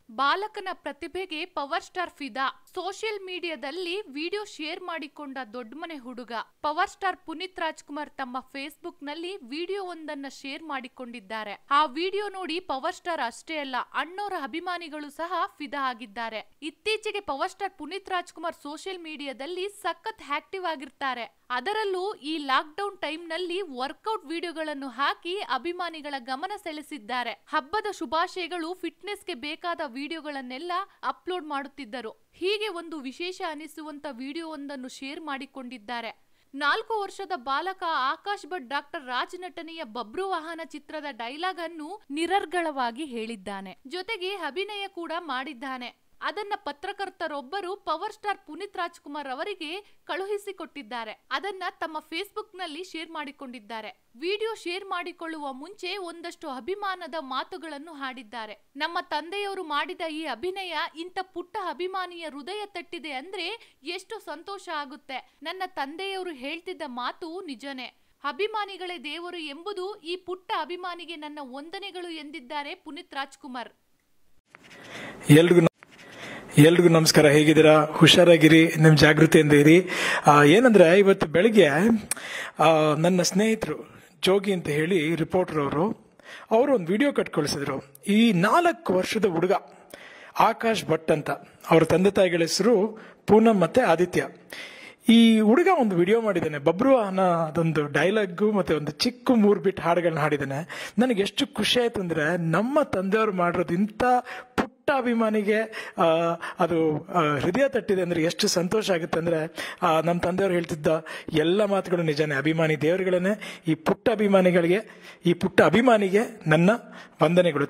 ಬಾಲಕನ ಪ್ರತಿಭೆಗೆ power star ಫಿದಾ ಸೋಷಿಯಲ್ ಮೀಡಿಯಾದಲ್ಲಿ ವಿಡಿಯೋ ಶೇರ್ ಮಾಡಿಕೊಂಡ ದೊಡ್ಡಮನೆ ಹುಡುಗ ಪವರ್ ಸ್ಟಾರ್ ಪುನೀತ್ ರಾಜ್ಕುಮಾರ್ ತಮ್ಮ ಫೇಸ್ಬುಕ್ ನಲ್ಲಿ ವಿಡಿಯೋ ಒಂದನ್ನ ಶೇರ್ ಮಾಡಿಕೊಂಡಿದ್ದಾರೆ ಆ ವಿಡಿಯೋ ನೋಡಿ ಪವರ್ ಸ್ಟಾರ್ ಅಷ್ಟೇ ಅಲ್ಲ ಅಣ್ಣೋರ ಅಭಿಮಾನಿಗಳು ಸಹ ಫಿದಾ ಆಗಿದ್ದಾರೆ ಇತ್ತೀಚೆಗೆ power star Puneeth Rajkumar social ಮೀಡಿಯಾದಲ್ಲಿ ಸಖತ್ ಆಕ್ಟಿವ್ ಆಗಿರ್ತಾರೆ ಅದರಲ್ಲೂ ಈ ಲಾಕ್ ಡೌನ್ ಟೈಮ್ ನಲ್ಲಿ ವರ್ಕೌಟ್ ವಿಡಿಯೋಗಳನ್ನು ಹಾಕಿ ಅಭಿಮಾನಿಗಳ ಗಮನ ಸೆಳೆಸಿದ್ದಾರೆ ಹಬ್ಬದ ಶುಭಾಶಯಗಳು ಫಿಟ್ನೆಸ್ಗೆ ಬೇಕಾದ ವಿಡಿಯೋಗಳನ್ನೆಲ್ಲ ಅಪ್ಲೋಡ್ ಮಾಡುತ್ತಿದ್ದರು ಹೀಗೆ ಒಂದು ವಿಶೇಷ ಅನಿಸುವಂತ ವಿಡಿಯೋ ಒಂದನ್ನು ಶೇರ್ ಮಾಡಿಕೊಂಡಿದ್ದಾರೆ ನಾಲ್ಕು ವರ್ಷದ ಬಾಲಕ ಆಕಾಶ್ ಭಟ್ ಡಾಕ್ಟರ್ ರಾಜ್ ನಟನೆಯ ಬಬ್ರು ವಾಹನ ಚಿತ್ರದ ಡೈಲಾಗ್ ಅನ್ನು ನಿರರ್ಗಳವಾಗಿ ಹೇಳಿದ್ದಾನೆ ಜೊತೆಗೆ ಅಭಿನಯ ಕೂಡ ಮಾಡಿದ್ದಾನೆ ಅದನ್ನ ಪತ್ರಕರ್ತರೊಬ್ಬರು ಪವರ್ ಸ್ಟಾರ್ ಪುನೀತ್ ರಾಜ್ಕುಮಾರ್ ಅವರಿಗೆ ಕಳುಹಿಸಿಕೊಟ್ಟಿದ್ದಾರೆ ಅದನ್ನ ತಮ್ಮ ಫೇಸ್ಬುಕ್ ನಲ್ಲಿ ಶೇರ್ ಮಾಡಿಕೊಂಡಿದ್ದಾರೆ ವಿಡಿಯೋ ಶೇರ್ ಮಾಡಿಕೊಳ್ಳುವ ಮುಂಚೆ ಒಂದಷ್ಟು ಅಭಿಮಾನದ ಮಾತುಗಳನ್ನು ಹಾಡಿದ್ದಾರೆ ನಮ್ಮ ತಂದೆಯವರು ಮಾಡಿದ ಈ ಅಭಿನಯ ಇಂಥ ಪುಟ್ಟ ಅಭಿಮಾನಿಯ ಹೃದಯ ತಟ್ಟಿದೆ ಅಂದ್ರೆ ಎಷ್ಟು ಸಂತೋಷ ಆಗುತ್ತೆ ನನ್ನ ತಂದೆಯವರು ಹೇಳ್ತಿದ್ದ ಮಾತು ನಿಜನೇ ಅಭಿಮಾನಿಗಳೇ ದೇವರು ಎಂಬುದು ಈ ಪುಟ್ಟ ಅಭಿಮಾನಿಗೆ ನನ್ನ ವಂದನೆಗಳು ಎಂದಿದ್ದಾರೆ ಪುನೀತ್ ರಾಜ್ಕುಮಾರ್ ಎಲ್ರಿಗೂ ನ- ಎಲ್ರಿಗೂ ನಮಸ್ಕಾರ ಹೇಗಿದ್ದೀರಾ ಹುಷಾರಾಗಿರಿ ನಿಮ್ಮ ಜಾಗೃತಿಯಿಂದ ಇರಿ ಆ, ಏನಂದ್ರೆ ಇವತ್ತು ಬೆಳಿಗ್ಗೆ ಆ, ನನ್ನ ಸ್ನೇಹಿತರು ಜೋಗಿ ಅಂತ ಹೇಳಿ ರಿಪೋರ್ಟರ್ ಅವರು ಅವರು ಒಂದು ವಿಡಿಯೋ ಕಟ್ ಕಳಿಸಿದ್ರು ಈ ನಾಲ್ಕು ವರ್ಷದ ಹುಡುಗ ಆಕಾಶ್ ಭಟ್ ಅಂತ ಅವ್ರ ತಂದೆ ತಾಯಿಗಳ ಹೆಸರು ಪೂನಂ ಮತ್ತೆ ಆದಿತ್ಯ ಈ ಹುಡುಗ ಒಂದು ವಿಡಿಯೋ ಮಾಡಿದ್ದಾನೆ ಬಬ್ರು ಅನ್ನೋ ಅದೊಂದು ಡೈಲಾಗು ಮತ್ತೆ ಒಂದು ಚಿಕ್ಕ ಮೂರು ಬಿಟ್ ಹಾಡುಗಳನ್ನ ಹಾಡಿದ್ದಾನೆ ನನಗೆ ಎಷ್ಟು ಖುಷಿ ಆಯ್ತು ಅಂದ್ರೆ ನಮ್ಮ ತಂದೆಯವರು ಮಾಡಿರೋದು ಇಂಥ ಪುಟ್ಟ ಅಭಿಮಾನಿಗೆ ಆ, ಅದು ಆ, ಹೃದಯ ತಟ್ಟಿದೆ ಅಂದ್ರೆ ಎಷ್ಟು ಸಂತೋಷ ಆಗುತ್ತೆ ಅಂದ್ರೆ ಆ, ನಮ್ಮ ತಂದೆಯವರು ಹೇಳ್ತಿದ್ದ ಎಲ್ಲ ಮಾತುಗಳು ನಿಜನೇ ಅಭಿಮಾನಿ ದೇವರುಗಳನ್ನೇ ಈ ಪುಟ್ಟ ಅಭಿಮಾನಿಗಳಿಗೆ ಈ ಪುಟ್ಟ ಅಭಿಮಾನಿಗೆ ನನ್ನ ವಂದನೆಗಳು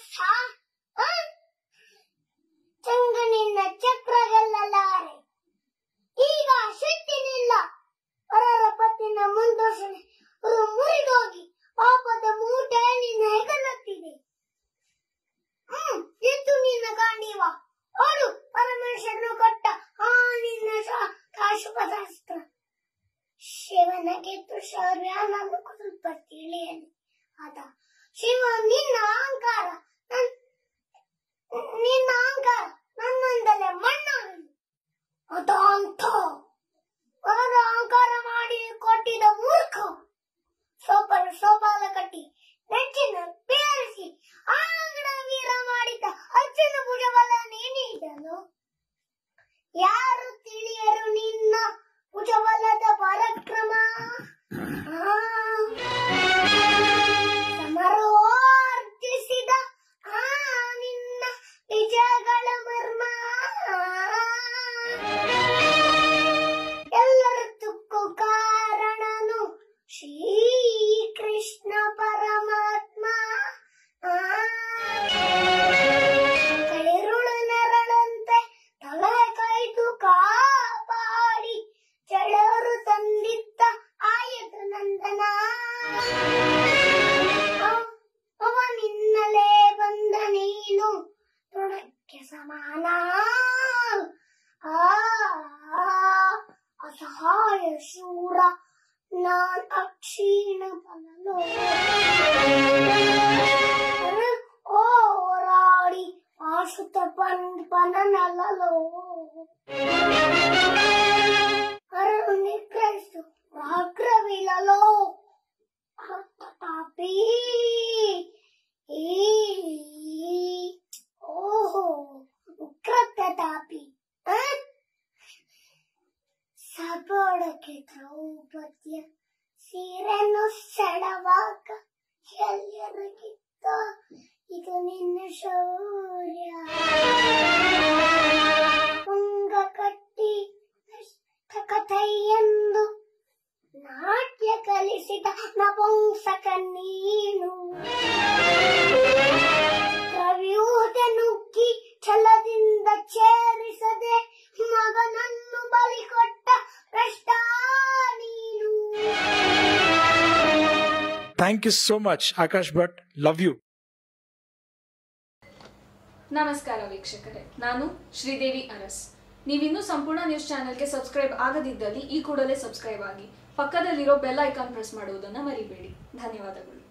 ಚಂಗನಿನ್ನ ಚಕ್ರಗಲ್ಲಲಾರೆ ಈಗ ಶಕ್ತಿನಿಲ್ಲ ಪರರ ಪತ್ತಿನ ಮುಂದೋಷಣೆ ಅದು ಮುರಿದೋಗಿ ಪಾಪದ ಮೂಟೆ ನಿನ್ನ ಹೆಗಲತ್ತಿದೆ ಹ್ಮ್ ಎದ್ದು ನಿನ್ನ ಗಾಂಡೀವ ನೋಡು ಪರಮೇಶ್ವರನು ಕೊಟ್ಟ ಆ ನಿನ್ನ ಶಾ- ಕಾಶುಪದಾಸ್ತ್ರ ಶಿವನ ಗೆದ್ದು ಶೌರ್ಯ ನಮಗೂ ಸ್ವಲ್ಪ ತಿಳಿಯಲಿ ಅದ ಶಿವ ನಿನ್ನ ಅಹಂಕಾರ ನನ್- ನಿನ್ನ ಅಹಂಕಾರ ನನ್ನೊಂದಲೇ ಮಣ್ಣಾಗಲಿ ಅದಂತ ಅವರ ಅಹಂಕಾರ ಮಾಡಿ ಕೊಟ್ಟಿದ ಮೂರ್ಖ ಸೋಪನ ಸೋಪಾಲ ಕಟ್ಟಿ ನೆಚ್ಚಿನ ಬೇರಿಸಿ ಆಂಗಡ ವೀರ ಮಾಡಿದ ಅರ್ಜುನ ಭುಜಬಲ ನೀನಿದನು ಯಾರು ತಿಳಿಯರು ನಿನ್ನ ಭುಜಬಲದ ಪರಾಕ್ರಮ ಆ. ಸಮರೋರ್ಜಿಸಿದ ಆ ನಿನ್ನ ವಿಜಯಗಳ ಮರ್ಮ ಎಲ್ಲರದಕ್ಕೂ ಕಾರಣನು ಶ್ರೀಕೃಷ್ಣ ಪರಮಾತ್ಮ ಆ. ಕೈರುಳು ನೆರಳಂತೆ ತಲೆ ಕೈದು ಕಾಪಾಡಿ ಜಳರು ತಂದಿದ್ದ ಆಯತ ನಂದನ ಅವ- ಅವ ನಿನ್ನಲೇ ಬಂದ ನೀನು ತೊಡಕ್ಕೆ ಸಮಾನ ಆ ಅಸಹಾಯ ಶೂರ ನಾನ್ ಅಕ್ಷೀಣ ಬಲಲು ಓರಾಡಿ ಆಸುತ್ತ ಪನ್ ಪನನಲಲು ಅರಳು ನಿಗ್ರಹಿಸು ಅಗ್ರವಿಲಲು ತಾಪಿ ಓಹೋ ಉಗ್ರತ ತಾಪಿ ಸಬಳಕ್ಕೆ ದ್ರೌಪದಿಯ ಸೀರೆನು ಸೆಳವಾಗ ಎಲ್ಲರಿಗಿತ್ತ ಇದು ನಿನ್ನ ಶೌರ್ಯ ಮುಂಗ ಕಟ್ಟಿ ಕಥೆಯೆಂದು ನಾಟ್ಯ ಕಲಿಸಿದ ನಪುಂಸಕ ನೀನು ಕವಿಯೂತ ನುಗ್ಗಿ ಛಲದಿಂದ ಛೇರಿಸದೆ ಮಗನನ್ನು ಬಲಿ ಕೊಟ್ಟ ಭ್ರಷ್ಟ ನೀನು thank you so much Akash Bhat love you ನಮಸ್ಕಾರ ವೀಕ್ಷಕರೇ ನಾನು ಶ್ರೀದೇವಿ ಅರಸ್ ನೀವಿನ್ನೂ ಸಂಪೂರ್ಣ ನ್ಯೂಸ್ ಚಾನೆಲ್ಗೆ ಸಬ್ಸ್ಕ್ರೈಬ್ ಆಗದಿದ್ದಲ್ಲಿ ಈ ಕೂಡಲೇ ಸಬ್ಸ್ಕ್ರೈಬ್ ಆಗಿ ಪಕ್ಕದಲ್ಲಿರೋ ಬೆಲ್ ಐಕಾನ್ ಪ್ರೆಸ್ ಮಾಡುವುದನ್ನು ಮರಿಬೇಡಿ ಧನ್ಯವಾದಗಳು